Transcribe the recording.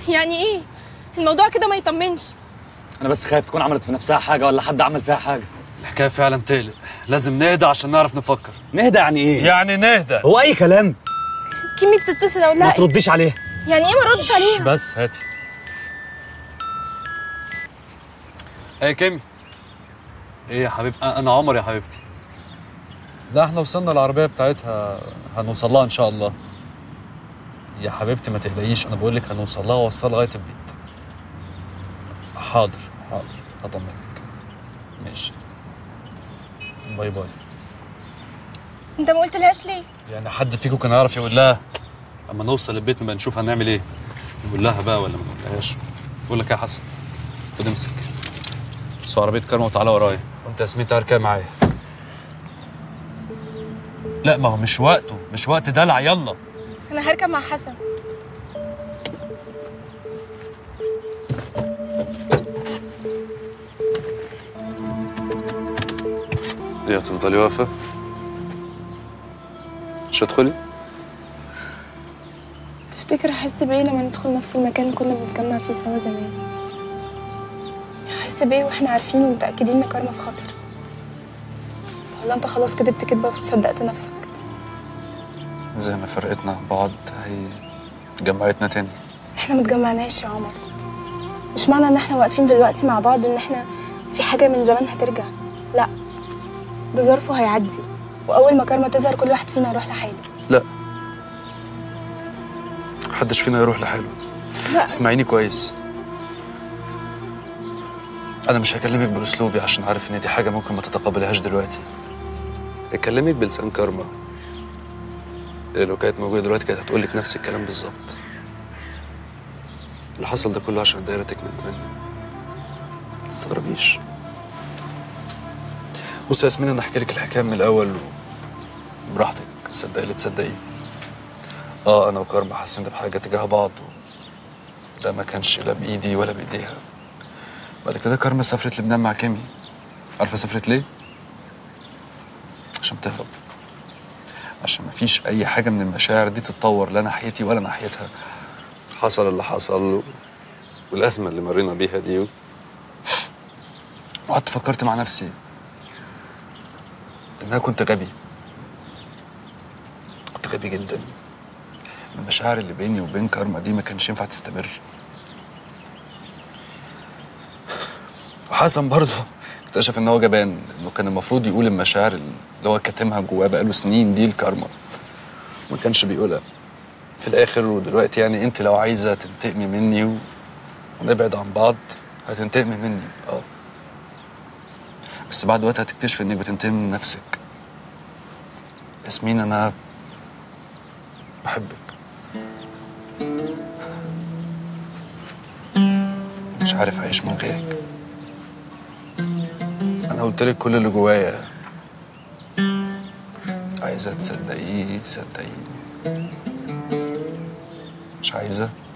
يعني ايه الموضوع كده ما يطمنش انا بس خايف تكون عملت في نفسها حاجه ولا حد عمل فيها حاجه الحكايه فعلا تقلق لازم نهدى عشان نعرف نفكر نهدى يعني ايه يعني نهدى هو اي كلام كيمي بتتصل اقول ما لها ترديش عليها يعني ايه ما ردش عليها بس هاتي ايه كيمي ايه يا حبيبتي انا عمر يا حبيبتي لا احنا وصلنا العربيه بتاعتها هنوصل لها ان شاء الله يا حبيبتي ما تقلقيش انا بقول لك هنوصل لها واوصلها لغايه البيت حاضر حاضر هطمنك ماشي باي باي انت ما قلتلهاش ليه يعني حد فيكم كان يعرف يقول لها اما نوصل البيت نبقى نشوف هنعمل ايه نقول لها بقى ولا ما نقولهاش بقول لك إيه يا حسن خد امسك سوق عربيه كرمه وتعالى ورايا وانت ياسمين تعالى كده معايا لا ما هو مش وقته مش وقت دلع يلا انا هركب مع حسن ايه هتفضلي واقفه مش هتدخلي تفتكر احس بايه لما ندخل نفس المكان اللي كنا بنتجمع فيه سوا زمان احس بايه واحنا عارفين ومتاكدين ان كارما في خطر ولا انت خلاص كدبت كدبه وصدقت نفسك زي ما فرقتنا عن بعض هي جمعتنا تاني احنا متجمعناش يا عمر مش معنى ان احنا واقفين دلوقتي مع بعض ان احنا في حاجه من زمان هترجع لا ده ظرفه هيعدي واول ما كارما تظهر كل واحد فينا يروح لحاله لا محدش فينا يروح لحاله لا اسمعيني كويس انا مش هكلمك باسلوبي عشان عارف ان دي حاجه ممكن ما تتقبلهاش دلوقتي اكلمك بلسان كارما إيه لو كانت موجوده دلوقتي كانت هتقول لك نفس الكلام بالظبط اللي حصل ده كله عشان الدايره تكمل مني ما تستغربيش بصي يا ياسمين انا احكي لك الحكايه من الاول براحتك صدقي اللي تصدقيه اه انا وكارما حاسين بحاجه تجاه بعض ده ما كانش لا بايدي ولا بايديها بعد كده كارما سافرت لبنان مع كيمي عارفه سافرت ليه عشان تهرب عشان ما فيش اي حاجه من المشاعر دي تتطور لا ناحيتي ولا ناحيتها حصل اللي حصل والازمه اللي مرينا بيها دي وقعدت فكرت مع نفسي ان انا كنت غبي كنت غبي جدا المشاعر اللي بيني وبين كارما دي ما كانش ينفع تستمر وحسن برضه اكتشف ان هو جبان انه كان المفروض يقول المشاعر اللي هو كاتمها جواه بقاله سنين دي لكارما ما كانش بيقولها في الاخر ودلوقتي يعني انت لو عايزه تنتقمي مني و... ونبعد عن بعض هتنتقمي مني اه بس بعد وقت هتكتشف انك بتنتقمي من نفسك ياسمين انا بحبك مش عارف اعيش من غيرك انا قلت لك كل اللي جوايا عايزه تصدقيه صدقيني مش عايزه